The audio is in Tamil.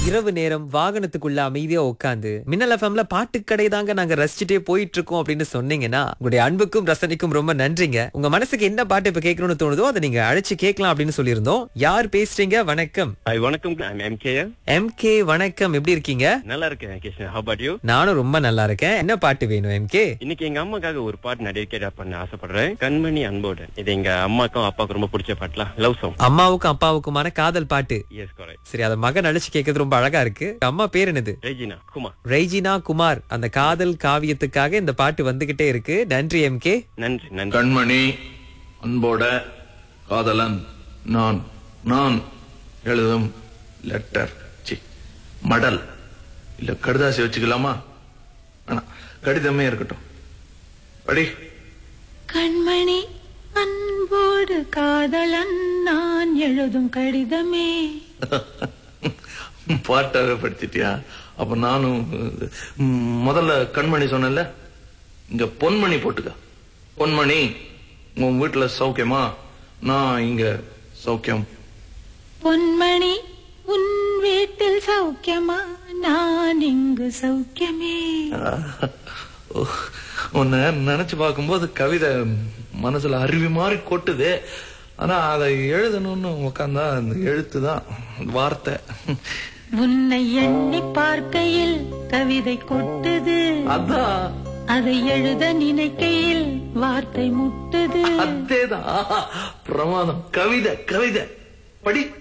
இரவு நேரம் வாகனத்துக்குள்ள அமைதியா உட்காந்து மின்னல் எஃப்எம்ல பாட்டுக்கடை தாங்க நாங்க ரசிச்சுட்டே போயிட்டு இருக்கோம் அப்படின்னு சொன்னீங்கன்னா உங்களுடைய அன்புக்கும் ரசனைக்கும் ரொம்ப நன்றிங்க உங்க மனசுக்கு என்ன பாட்டு இப்ப கேட்கணும்னு தோணுதோ அதை நீங்க அழைச்சு கேட்கலாம் அப்படின்னு சொல்லியிருந்தோம் யார் பேசுறீங்க வணக்கம் ஹாய் வணக்கம் ஐம் எம்கேஎல் எம் கே வணக்கம் எப்படி இருக்கீங்க நல்லா இருக்கேன் கிருஷ்ணன் how about you நானும் ரொம்ப நல்லா இருக்கேன் என்ன பாட்டு வேணும் எம் கே இன்னைக்கு எங்க அம்மாக்காக ஒரு பாட்டு நான் டெடிகேட் பண்ண ஆசைப்படுறேன் கண்மணி அன்போடு இது எங்க அம்மாக்கும் அப்பாவுக்கும் ரொம்ப பிடிச்ச பாட்டுலாம் லவ் சாங் அம்மாவுக்கும் அப்பாவுக்குமான காதல் பாட்டு எஸ் கரெக்ட் சரி அத மகன் அழைச்சு கேட்கறது ரொம்ப அழகா இருக்கு அம்மா பேர் என்னது ரெஜினா குமார் ரெய்ஜினா குமார் அந்த காதல் காவியத்துக்காக இந்த பாட்டு வந்துகிட்டே இருக்கு நன்றி எம் கே நன்றி நன்றி கண்மணி அன்போட காதலன் நான் நான் எழுதும் லெட்டர் சி மடல் இல்ல கடுதாசி வச்சுக்கலாமா ஆனா கடிதமே இருக்கட்டும் படி கண்மணி அன்போடு காதலன் நான் எழுதும் கடிதமே பாட்டாவே படிச்சிட்டியா அப்ப நானும் ம், முதல்ல கண்மணி சொன்னேன்ல இங்க பொன்மணி போட்டுக்க பொன்மணி உன் வீட்டுல சௌக்கியமா நான் இங்க சௌக்கியம் பொன்மணி உன் வீட்டில் சௌக்கியமா நான் இங்கு சௌக்கியமே ஓ, உன்னை நினைச்சு பார்க்கும்போது கவிதை மனசுல அருவி மாதிரி கொட்டுது ஆனா அதை எழுதணும்னு உட்காந்தா அந்த எழுத்து தான் வார்த்தை உன்னை எண்ணி பார்க்கையில் கவிதை கொட்டுது அதான் அதை எழுத நினைக்கையில் வார்த்தை முட்டுது அதேதான் பிரமாதம் கவிதை கவிதை படி